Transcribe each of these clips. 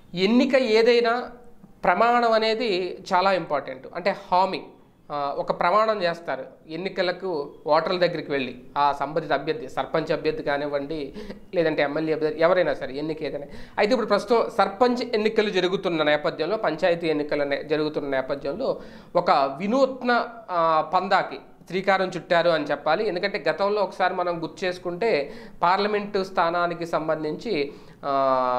ఎన్నిక ఏదైనా ప్రమాణం అనేది చాలా ఇంపార్టెంట్ అంటే హామీ ఆ, ఒక ప్రమాణం చేస్తారు ఎన్నికలకు ఓటర్ల దగ్గరికి వెళ్ళి ఆ సంబంధిత అభ్యర్థి సర్పంచ్ అభ్యర్థి కానివ్వండి లేదంటే ఎమ్మెల్యే అభ్యర్థి ఎవరైనా సరే ఎన్నిక ఏదైనా అయితే ఇప్పుడు ప్రస్తుతం సర్పంచ్ ఎన్నికలు జరుగుతున్న నేపథ్యంలో పంచాయతీ ఎన్నికల నే- జరుగుతున్న నేపథ్యంలో ఒక వినూత్న ఆ, పందాకి శ్రీకారం చుట్టారు అని చెప్పాలి ఎందుకంటే గతంలో ఒకసారి మనం గుర్తు చేసుకుంటే పార్లమెంటు స్థానానికి సంబంధించి ఆ,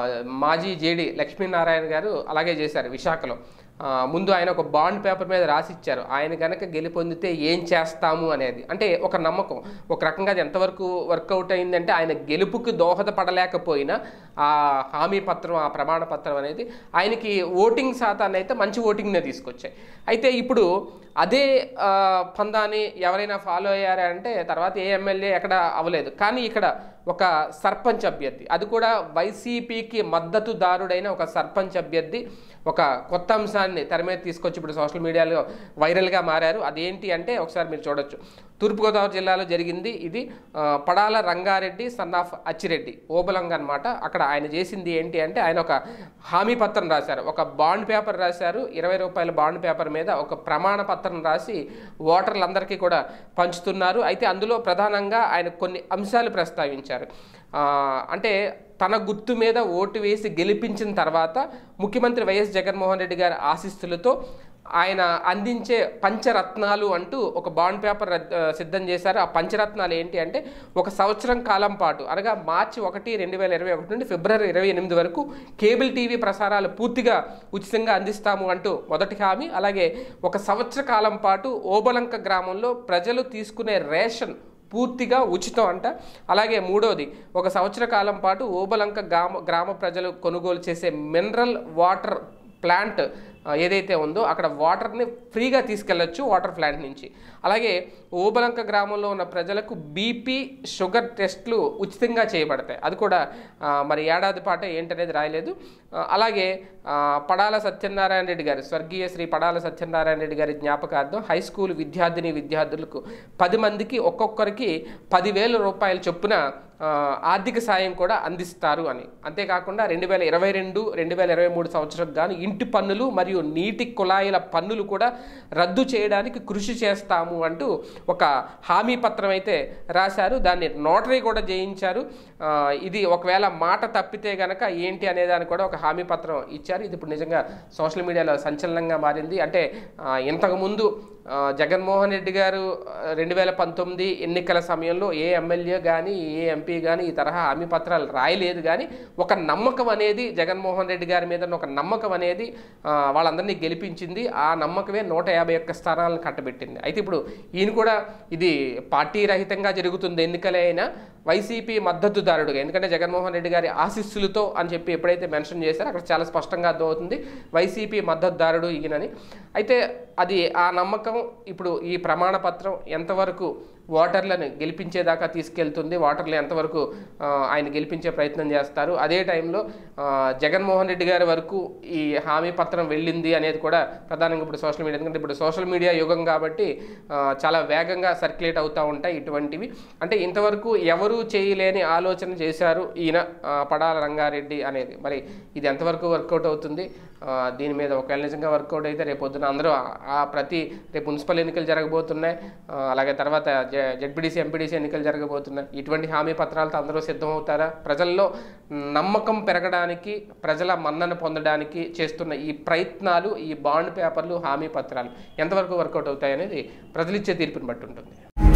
మాజీ జేడి లక్ష్మీనారాయణ గారు అలాగే చేశారు విశాఖలో ఆ, ముందు ఆయన ఒక బాండ్ పేపర్ మీద రాసి ఇచ్చారు ఆయన కనుక గెలుపొందితే ఏం చేస్తాము అనేది అంటే ఒక నమ్మకం ఒక రకంగా అది ఎంతవరకు వర్కౌట్ అయిందంటే ఆయన గెలుపుకి దోహదపడలేకపోయినా ఆ హామీ పత్రం ఆ ప్రమాణ పత్రం అనేది ఆయనకి ఓటింగ్ శాతాన్ని అయితే మంచి ఓటింగ్నే తీసుకొచ్చాయి అయితే ఇప్పుడు అదే ఆ, పందాన్ని ఎవరైనా ఫాలో అయ్యారా అంటే తర్వాత ఏ ఎమ్మెల్యే ఎక్కడ అవ్వలేదు కానీ ఇక్కడ ఒక సర్పంచ్ అభ్యర్థి అది కూడా వైసీపీకి మద్దతుదారుడైన ఒక సర్పంచ్ అభ్యర్థి ఒక కొత్త అంశాన్ని తెర మీద తీసుకొచ్చి ఇప్పుడు సోషల్ మీడియాలో వైరల్గా మారారు అదేంటి అంటే ఒకసారి మీరు చూడొచ్చు తూర్పుగోదావరి జిల్లాలో జరిగింది ఇది ఆ, పడాల రంగారెడ్డి సన్ ఆఫ్ అచ్చిరెడ్డి ఓబలంగ్ అనమాట అక్కడ ఆయన చేసింది ఏంటి అంటే ఆయన ఒక హామీ పత్రం రాశారు ఒక బాండ్ పేపర్ రాశారు ఇరవై రూపాయల బాండ్ పేపర్ మీద ఒక ప్రమాణ పత్రం రాసి ఓటర్లందరికీ కూడా పంచుతున్నారు అయితే అందులో ప్రధానంగా ఆయన కొన్ని అంశాలు ప్రస్తావించారు ఆ, అంటే తన గుర్తు మీద ఓటు వేసి గెలిపించిన తర్వాత ముఖ్యమంత్రి వైఎస్ జగన్మోహన్ రెడ్డి గారి ఆశీస్సులతో ఆయన అందించే పంచరత్నాలు అంటూ ఒక బాండ్ పేపర్ రద్- ఆ, సిద్ధం చేశారు ఆ పంచరత్నాలు ఏంటి అంటే ఒక సంవత్సరం కాలం పాటు అనగా మార్చి ఒకటి రెండు వేల ఇరవై ఒకటి నుండి ఫిబ్రవరి ఇరవై ఎనిమిది వరకు కేబుల్ టీవీ ప్రసారాలు పూర్తిగా ఉచితంగా అందిస్తాము అంటూ మొదటి హామీ అలాగే ఒక సంవత్సర కాలం పాటు ఓబలంక గ్రామంలో ప్రజలు తీసుకునే రేషన్ పూర్తిగా ఉచితం అంట అలాగే మూడోది ఒక సంవత్సర కాలం పాటు ఓబలంక గ్రామ గ్రామ ప్రజలు కొనుగోలు చేసే మినరల్ వాటర్ ప్లాంట్ ఆ, ఏదైతే ఉందో అక్కడ వాటర్ని ఫ్రీగా తీసుకెళ్ళొచ్చు వాటర్ ప్లాంట్ నుంచి అలాగే ఓబలంక గ్రామంలో ఉన్న ప్రజలకు బీపీ షుగర్ టెస్ట్లు ఉచితంగా చేయబడతాయి అది కూడా ఆ, మరి ఏడాది పాటు ఏంటనేది రాయలేదు ఆ, అలాగే ఆ, పడాల సత్యనారాయణ రెడ్డి గారు స్వర్గీయ శ్రీ పడాల సత్యనారాయణ రెడ్డి గారి జ్ఞాపకార్థం హై స్కూల్ విద్యార్థిని విద్యార్థులకు పది మందికి ఒక్కొక్కరికి పదివేల రూపాయల చొప్పున ఆ, ఆర్థిక సాయం కూడా అందిస్తారు అని అంతేకాకుండా రెండు వేల ఇరవై రెండు రెండు వేల ఇరవై మూడు సంవత్సరం గాను ఇంటి పన్నులు మరియు నీటి కుళాయిల పన్నులు కూడా రద్దు చేయడానికి కృషి చేస్తాము అంటూ ఒక హామీ పత్రం అయితే రాశారు దాన్ని నోటరీ కూడా చేయించారు ఆ, ఇది ఒకవేళ మాట తప్పితే గనక ఏంటి అనే దానికి కూడా ఒక హామీ పత్రం ఇచ్చారు ఇది ఇప్పుడు నిజంగా సోషల్ మీడియాలో సంచలనంగా మారింది అంటే ఆ, ఇంతకుముందు ఆ, జగన్మోహన్ రెడ్డి గారు రెండు వేల పంతొమ్మిది ఎన్నికల సమయంలో ఏ ఎమ్మెల్యే కానీ ఏ ఎంపీ కానీ ఈ తరహా హామీ పత్రాలు రాయలేదు కానీ ఒక నమ్మకం అనేది జగన్మోహన్ రెడ్డి గారి మీద ఉన్న ఒక నమ్మకం అనేది ఆ, వాళ్ళందరినీ గెలిపించింది ఆ నమ్మకమే నూట యాభై ఒక్క స్థానాలను కట్టబెట్టింది అయితే ఇప్పుడు ఈయన కూడా ఇది పార్టీ రహితంగా జరుగుతుంది ఎన్నికలే అయినా వైసీపీ మద్దతుదారుడుగా ఎందుకంటే జగన్మోహన్ రెడ్డి గారి ఆశీస్సులతో అని చెప్పి ఎప్పుడైతే మెన్షన్ చేశారో అక్కడ చాలా స్పష్టంగా అర్థమవుతుంది వైసీపీ మద్దతుదారుడు ఈయనని అయితే అది ఆ నమ్మకం ఇప్పుడు ఈ ప్రమాణ పత్రం ఎంతవరకు ఓటర్లను గెలిపించేదాకా తీసుకెళ్తుంది ఓటర్లు ఎంతవరకు ఆ, ఆయన గెలిపించే ప్రయత్నం చేస్తారు అదే టైంలో ఆ, జగన్మోహన్ రెడ్డి గారి వరకు ఈ హామీ పత్రం వెళ్ళింది అనేది కూడా ప్రధానంగా ఇప్పుడు సోషల్ మీడియా ఎందుకంటే ఇప్పుడు సోషల్ మీడియా యుగం కాబట్టి ఆ, చాలా వేగంగా సర్క్యులేట్ అవుతూ ఉంటాయి ఇటువంటివి అంటే ఇంతవరకు ఎవరు చేయలేని ఆలోచన చేశారు ఈయన ఆ, పడాల రంగారెడ్డి అనేది మరి ఇది ఎంతవరకు వర్కౌట్ అవుతుంది ఆ, దీని మీద ఒకవేళ నిజంగా వర్కౌట్ అయితే రేపు పొద్దున అందరూ ఆ- ఆ ప్రతి రేపు మున్సిపల్ ఎన్నికలు జరగబోతున్నాయి ఆ, అలాగే తర్వాత జెడ్పీడీసీ ఎంపీడీసీ ఎన్నికలు జరగబోతున్నాయి ఇటువంటి హామీ పత్రాలతో అందరూ సిద్ధమవుతారా ప్రజల్లో నమ్మకం పెరగడానికి ప్రజల మన్నన పొందడానికి చేస్తున్న ఈ ప్రయత్నాలు ఈ బాండ్ పేపర్లు హామీ పత్రాలు ఎంతవరకు వర్కౌట్ అవుతాయి అనేది ప్రజలిచ్చే తీర్పుని బట్టి ఉంటుంది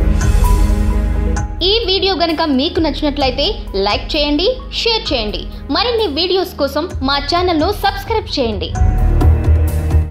ఈ వీడియో గనుక మీకు నచ్చినట్లయితే లైక్ చేయండి షేర్ చేయండి మరిన్ని వీడియోస్ కోసం మా ఛానల్ను సబ్స్క్రైబ్ చేయండి